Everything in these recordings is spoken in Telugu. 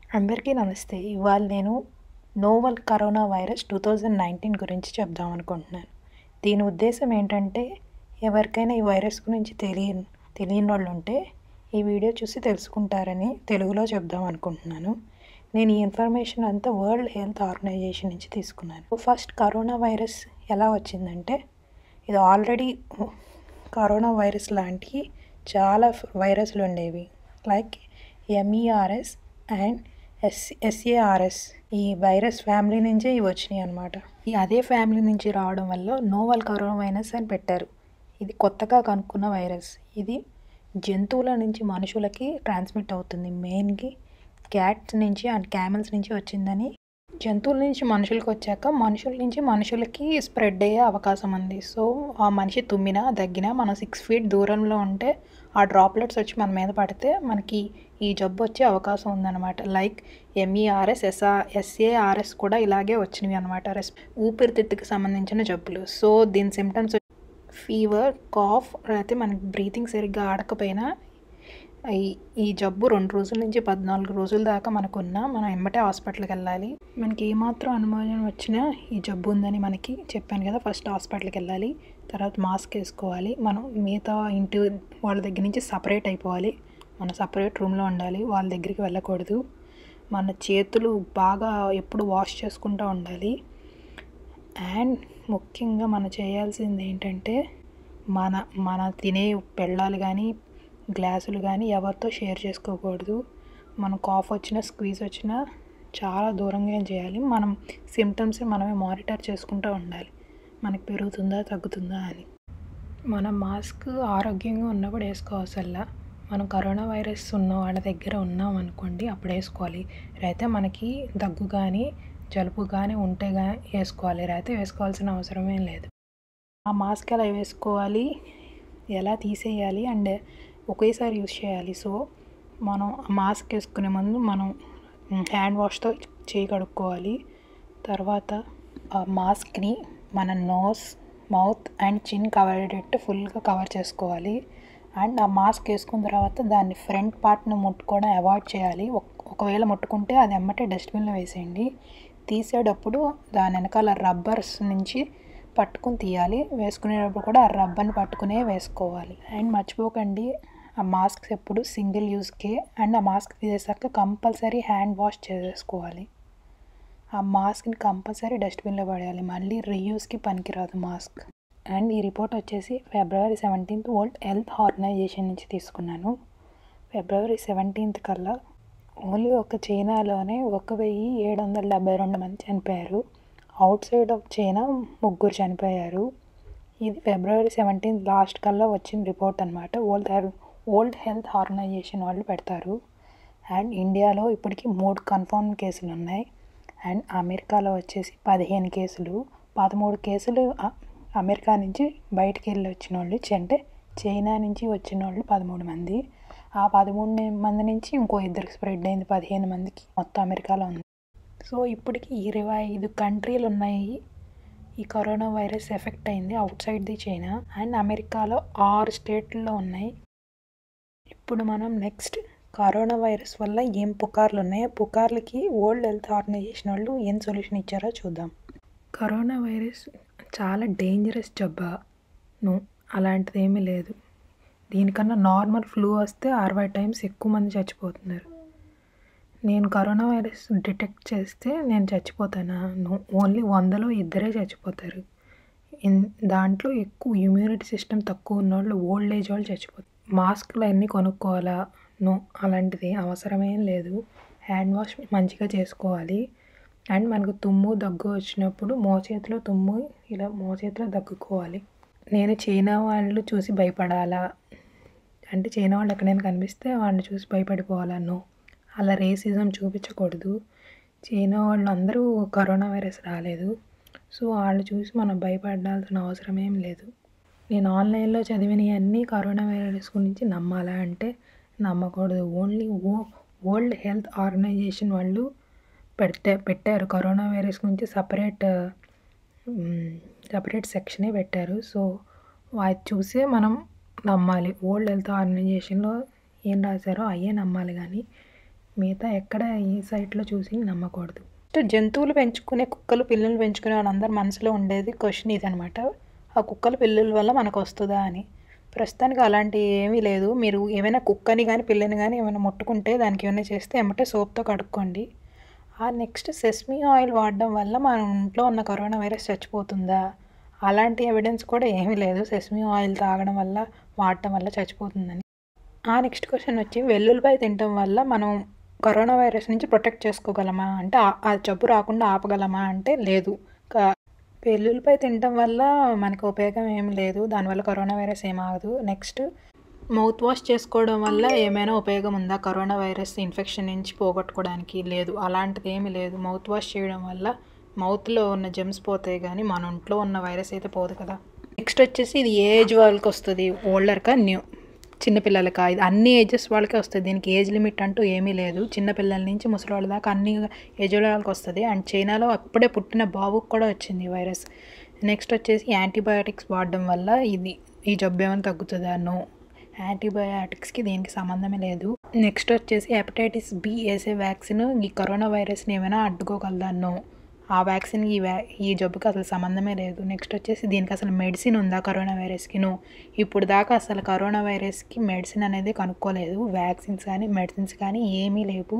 అందరికీ నమస్తే ఇవాళ నేను novel coronavirus two thousand nineteen గురించి చెప్దాం అనుకుంటున్నాను దీని ఉద్దేశం ఏంటంటే ఎవరికైనా ఈ వైరస్ గురించి తెలియని తెలియని వాళ్ళు ఉంటే ఈ వీడియో చూసి తెలుసుకుంటారని తెలుగులో చెప్దాం అనుకుంటున్నాను నేను ఈ ఇన్ఫర్మేషన్ అంతా వరల్డ్ హెల్త్ ఆర్గనైజేషన్ నుంచి తీసుకున్నాను ఫస్ట్ కరోనా వైరస్ ఎలా వచ్చిందంటే ఇది ఆల్రెడీ కరోనా వైరస్ లాంటి చాలా వైరస్లు ఉండేవి like MERS and S SARS ఈ వైరస్ ఫ్యామిలీ నుంచే ఇవి వచ్చినాయి అనమాట ఈ అదే ఫ్యామిలీ నుంచి రావడం వల్ల నోవల్ కరోనా వైరస్ అని పెట్టారు ఇది కొత్తగా కనుక్కున్న వైరస్ ఇది జంతువుల నుంచి మనుషులకి ట్రాన్స్మిట్ అవుతుంది మెయిన్కి క్యాట్స్ నుంచి అండ్ క్యామెల్స్ నుంచి వచ్చిందని జంతువుల నుంచి మనుషులకు వచ్చాక మనుషుల నుంచి మనుషులకి స్ప్రెడ్ అయ్యే అవకాశం ఉంది సో ఆ మనిషి తుమ్మినా దగ్గినా మనం సిక్స్ ఫీట్ దూరంలో ఉంటే ఆ డ్రాప్లెట్స్ వచ్చి మన మీద పడితే మనకి ఈ జబ్బు వచ్చే అవకాశం ఉందన్నమాట లైక్ ఎంఈఆర్ఎస్ ఎస్ఆర్ ఎస్ఏఆర్ఎస్ కూడా ఇలాగే వచ్చినవి అనమాట రెస్ ఊపిరితిత్తుకి సంబంధించిన జబ్బులు సో దీని సిమ్టమ్స్ ఫీవర్ కాఫ్ లేకపోతే మనకి బ్రీతింగ్ సరిగ్గా ఆడకపోయినా ఈ ఈ జబ్బు రెండు రోజుల నుంచి పద్నాలుగు రోజుల దాకా మనకున్నా మనం ఎమ్మటే హాస్పిటల్కి వెళ్ళాలి మనకి ఏమాత్రం అనుమానం వచ్చినా ఈ జబ్బు ఉందని మనకి చెప్పాను కదా ఫస్ట్ హాస్పిటల్కి వెళ్ళాలి తర్వాత మాస్క్ వేసుకోవాలి మనం మిగతా ఇంటి వాళ్ళ దగ్గర నుంచి సపరేట్ అయిపోవాలి మనం సపరేట్ రూమ్లో ఉండాలి వాళ్ళ దగ్గరికి వెళ్ళకూడదు మన చేతులు బాగా ఎప్పుడు వాష్ చేసుకుంటూ ఉండాలి అండ్ ముఖ్యంగా మనం చేయాల్సింది ఏంటంటే మన మన తినే పెళ్ళాలు కానీ గ్లాసులు కానీ ఎవరితో షేర్ చేసుకోకూడదు మనం కాఫ్ వచ్చినా స్క్వీజ్ వచ్చినా చాలా దూరంగా చేయాలి మనం సిమ్టమ్స్ మనమే మానిటర్ చేసుకుంటూ ఉండాలి మనకి పెరుగుతుందా తగ్గుతుందా అని మనం మాస్క్ ఆరోగ్యంగా ఉన్నప్పుడు వేసుకోవసల్లా మనం కరోనా వైరస్ ఉన్న వాళ్ళ దగ్గర ఉన్నాం అనుకోండి అప్పుడు వేసుకోవాలి అయితే మనకి దగ్గు కానీ జలుబు కానీ ఉంటే కానీ వేసుకోవాలి అయితే వేసుకోవాల్సిన అవసరమేం లేదు ఆ మాస్క్ ఎలా వేసుకోవాలి ఎలా తీసేయాలి అండ్ ఒకేసారి యూజ్ చేయాలి సో మనం మాస్క్ వేసుకునే ముందు మనం హ్యాండ్ వాష్తో చేయి కడుక్కోవాలి తర్వాత ఆ మాస్క్ని మన nose mouth and chin cover అయ్యేటట్టు ఫుల్గా కవర్ చేసుకోవాలి అండ్ ఆ మాస్క్ వేసుకున్న తర్వాత దాన్ని ఫ్రంట్ పార్ట్ని ముట్టుకోవడం అవాయిడ్ చేయాలి ఒకవేళ ముట్టుకుంటే అది ఎమ్మటే డస్ట్బిన్లో వేసేయండి తీసేటప్పుడు దాని వెనకాల రబ్బర్స్ నుంచి పట్టుకుని తీయాలి వేసుకునేటప్పుడు కూడా ఆ రబ్బర్ని పట్టుకునే వేసుకోవాలి అండ్ మర్చిపోకండి ఆ మాస్క్స్ ఎప్పుడు సింగిల్ యూస్కే అండ్ ఆ మాస్క్ తీసేసాక కంపల్సరీ హ్యాండ్ వాష్ చేసేసుకోవాలి ఆ మాస్క్ని కంపల్సరీ డస్ట్బిన్లో పడేయాలి మళ్ళీ రీయూస్కి పనికిరాదు మాస్క్ అండ్ ఈ రిపోర్ట్ వచ్చేసి ఫిబ్రవరి సెవెంటీన్త్ వరల్డ్ హెల్త్ ఆర్గనైజేషన్ నుంచి తీసుకున్నాను ఫిబ్రవరి సెవెంటీన్త్ కల్లా ఓన్లీ ఒక చైనాలోనే ఒక వెయ్యి ఏడు వందల డెబ్బై రెండు మంది చనిపోయారు అవుట్ సైడ్ ఆఫ్ చైనా ముగ్గురు చనిపోయారు ఇది ఫిబ్రవరి సెవెంటీన్త్ లాస్ట్ కల్లా వచ్చిన రిపోర్ట్ అనమాట వరల్డ్ వరల్డ్ హెల్త్ ఆర్గనైజేషన్ వాళ్ళు పెడతారు అండ్ ఇండియాలో ఇప్పటికి మూడు కన్ఫర్మ్ కేసులు ఉన్నాయి అండ్ అమెరికాలో వచ్చేసి పదిహేను కేసులు పదమూడు కేసులు అమెరికా నుంచి బయటికి వెళ్ళి వచ్చిన వాళ్ళు అంటే చైనా నుంచి వచ్చిన వాళ్ళు పదమూడు మంది ఆ పదమూడు మంది నుంచి ఇంకో ఇద్దరికి స్ప్రెడ్ అయింది పదిహేను మందికి మొత్తం అమెరికాలో ఉంది సో ఇప్పటికి ఇరవై ఐదు కంట్రీలు ఉన్నాయి ఈ కరోనా వైరస్ ఎఫెక్ట్ అయింది outside the China and అమెరికాలో ఆరు స్టేట్లలో ఉన్నాయి ఇప్పుడు మనం నెక్స్ట్ కరోనా వైరస్ వల్ల ఏం పుకార్లు ఉన్నాయో పుకార్లకి వరల్డ్ హెల్త్ ఆర్గనైజేషన్ వాళ్ళు ఏం సొల్యూషన్ ఇచ్చారో చూద్దాం కరోనా వైరస్ చాలా డేంజరస్ జబ్బా ను అలాంటిది ఏమీ లేదు దీనికన్నా నార్మల్ ఫ్లూ వస్తే అరవై టైమ్స్ ఎక్కువ మంది చచ్చిపోతున్నారు నేను కరోనా వైరస్ డిటెక్ట్ చేస్తే నేను చచ్చిపోతానా ఓన్లీ వందలో ఇద్దరే చచ్చిపోతారు దాంట్లో ఎక్కువ ఇమ్యూనిటీ సిస్టమ్ తక్కువ ఉన్న వాళ్ళు ఓల్డ్ ఏజ్ వాళ్ళు చచ్చిపోతారు మాస్క్లు అన్నీ కొనుక్కోవాలా నో అలాంటిది అవసరమేం లేదు హ్యాండ్ వాష్ మంచిగా చేసుకోవాలి అండ్ మనకు తుమ్ము దగ్గు వచ్చినప్పుడు మోచేతిలో తుమ్ము ఇలా మోచేతిలో దగ్గుకోవాలి నేను చైనా వాళ్ళు చూసి భయపడాలా అంటే చైనా వాళ్ళు ఎక్కడైనా కనిపిస్తే వాళ్ళని చూసి భయపడిపోవాలా నో అలా రేసిజం చూపించకూడదు చైనా వాళ్ళు అందరూ కరోనా వైరస్ రాలేదు సో వాళ్ళు చూసి మనం భయపడాల్సిన అవసరం ఏం లేదు నేను ఆన్లైన్లో చదివినవన్నీ కరోనా వైరస్ గురించి నమ్మాలా అంటే నమ్మకూడదు ఓన్లీ ఓ వరల్డ్ హెల్త్ ఆర్గనైజేషన్ వాళ్ళు పెడితే పెట్టారు కరోనా వైరస్ గురించి సపరేట్ సపరేట్ సెక్షనే పెట్టారు సో అది చూసే మనం నమ్మాలి వరల్డ్ హెల్త్ ఆర్గనైజేషన్లో ఏం రాశారో అయ్యే నమ్మాలి కానీ మిగతా ఎక్కడ ఈ సైట్లో చూసి నమ్మకూడదు జంతువులు పెంచుకునే కుక్కలు పిల్లలు పెంచుకునే వాళ్ళందరి మనసులో ఉండేది క్వశ్చన్ ఇదనమాట ఆ కుక్కల పిల్లల వల్ల మనకు వస్తుందా అని ప్రస్తుతానికి అలాంటి ఏమీ లేదు మీరు ఏమైనా కుక్కని కానీ పిల్లని కానీ ఏమైనా ముట్టుకుంటే దానికి ఏమైనా చేస్తే ఎమ్మటే సోప్తో కడుక్కోండి ఆ నెక్స్ట్ సెస్మీ ఆయిల్ వాడడం వల్ల మన ఇంట్లో ఉన్న కరోనా వైరస్ చచ్చిపోతుందా అలాంటి ఎవిడెన్స్ కూడా ఏమీ లేదు సెస్మీ ఆయిల్ తాగడం వల్ల వాడటం వల్ల చచ్చిపోతుందని ఆ నెక్స్ట్ క్వశ్చన్ వచ్చి వెల్లుల్లిపాయ తినటం వల్ల మనం కరోనా వైరస్ నుంచి ప్రొటెక్ట్ చేసుకోగలమా అంటే ఆ జబ్బు రాకుండా ఆపగలమా అంటే లేదు వెల్లుల్లిపాయ తినటం వల్ల మనకు ఉపయోగం ఏమి లేదు దానివల్ల కరోనా వైరస్ ఏమాగదు నెక్స్ట్ మౌత్ వాష్ చేసుకోవడం వల్ల ఏమైనా ఉపయోగం ఉందా కరోనా వైరస్ ఇన్ఫెక్షన్ నుంచి పోగొట్టుకోవడానికి లేదు అలాంటిది ఏమీ లేదు మౌత్ వాష్ చేయడం వల్ల మౌత్లో ఉన్న జెమ్స్ పోతాయి కానీ మన ఒంట్లో ఉన్న వైరస్ అయితే పోదు కదా నెక్స్ట్ వచ్చేసి ఇది ఏ ఏజ్ వాళ్ళకి వస్తుంది ఓల్డర్కా న్యూ చిన్నపిల్లలకా ఇది అన్ని ఏజెస్ వాళ్ళకే వస్తుంది దీనికి ఏజ్ లిమిట్ అంటూ ఏమీ లేదు చిన్నపిల్లల నుంచి ముసలి వాళ్ళ దాకా అన్ని ఏజ్ వాళ్ళకి వస్తుంది అండ్ చైనాలో అప్పుడే పుట్టిన బాబుకి కూడా వచ్చింది ఈ వైరస్ నెక్స్ట్ వచ్చేసి యాంటీబయాటిక్స్ వాడడం వల్ల ఇది ఈ జబ్బు ఏమైనా తగ్గుతుందా నో యాంటీబయాటిక్స్కి దీనికి సంబంధమే లేదు నెక్స్ట్ వచ్చేసి హెపటైటిస్ బి వేసే వ్యాక్సిన్ ఈ కరోనా వైరస్ని ఏమైనా అడ్డుకోగలదా నో ఆ వ్యాక్సిన్ ఈ వ్యా ఈ జబ్బుకి అసలు సంబంధమే లేదు నెక్స్ట్ వచ్చేసి దీనికి అసలు మెడిసిన్ ఉందా కరోనా వైరస్కి నో ఇప్పుడు దాకా అసలు కరోనా వైరస్కి మెడిసిన్ అనేది కనుక్కోలేదు వ్యాక్సిన్స్ కానీ మెడిసిన్స్ కానీ ఏమీ లేవు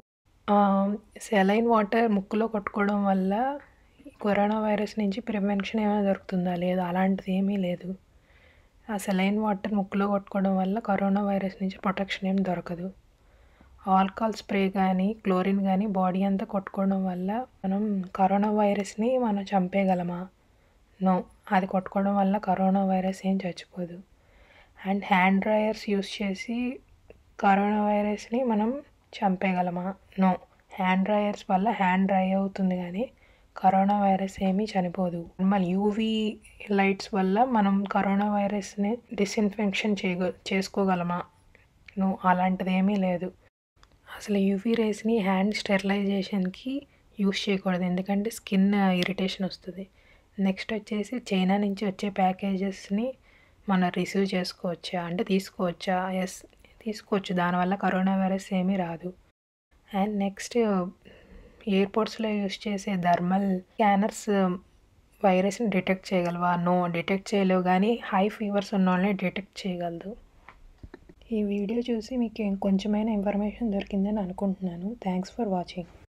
సెలైన్ వాటర్ ముక్కులో కొట్టుకోవడం వల్ల కరోనా వైరస్ నుంచి ప్రివెన్షన్ ఏమైనా దొరుకుతుందా లేదు అలాంటిది ఏమీ లేదు ఆ సెలైన్ వాటర్ ముక్కులో కొట్టుకోవడం వల్ల కరోనా వైరస్ నుంచి ప్రొటెక్షన్ ఏం దొరకదు ఆల్కహాల్ స్ప్రే కానీ క్లోరిన్ కానీ బాడీ అంతా కొట్టుకోవడం వల్ల మనం కరోనా వైరస్ని మనం చంపేయగలమా నో అది కొట్టుకోవడం వల్ల కరోనా వైరస్ ఏం చచ్చిపోదు అండ్ హ్యాండ్ డ్రయర్స్ యూస్ చేసి కరోనా వైరస్ని మనం చంపేయగలమా నో హ్యాండ్ డ్రయర్స్ వల్ల హ్యాండ్ డ్రై అవుతుంది కానీ కరోనా వైరస్ ఏమీ చనిపోదు మళ్ళీ యూవీ లైట్స్ వల్ల మనం కరోనా వైరస్ని డిస్ఇన్ఫెక్షన్ చేయగ చేసుకోగలమా నో అలాంటిది ఏమీ లేదు అసలు యూవీ రేస్ని హ్యాండ్ స్టెరిలైజేషన్కి యూస్ చేయకూడదు ఎందుకంటే స్కిన్ ఇరిటేషన్ వస్తుంది నెక్స్ట్ వచ్చేసి చైనా నుంచి వచ్చే ప్యాకేజెస్ని మనం రిసీవ్ చేసుకోవచ్చా అంటే తీసుకోవచ్చా ఎస్ తీసుకోవచ్చు దానివల్ల కరోనా వైరస్ ఏమీ రాదు అండ్ నెక్స్ట్ ఎయిర్పోర్ట్స్లో యూస్ చేసే థర్మల్ స్కానర్స్ వైరస్ని డిటెక్ట్ చేయగలవా నో డిటెక్ట్ చేయలేవు కానీ హై ఫీవర్స్ ఉన్న వాళ్ళని డిటెక్ట్ చేయగలదు ఈ వీడియో చూసి మీకు కొంచెమైనా ఇన్ఫర్మేషన్ దొరికిందని అనుకుంటున్నాను థ్యాంక్స్ ఫర్ వాచింగ్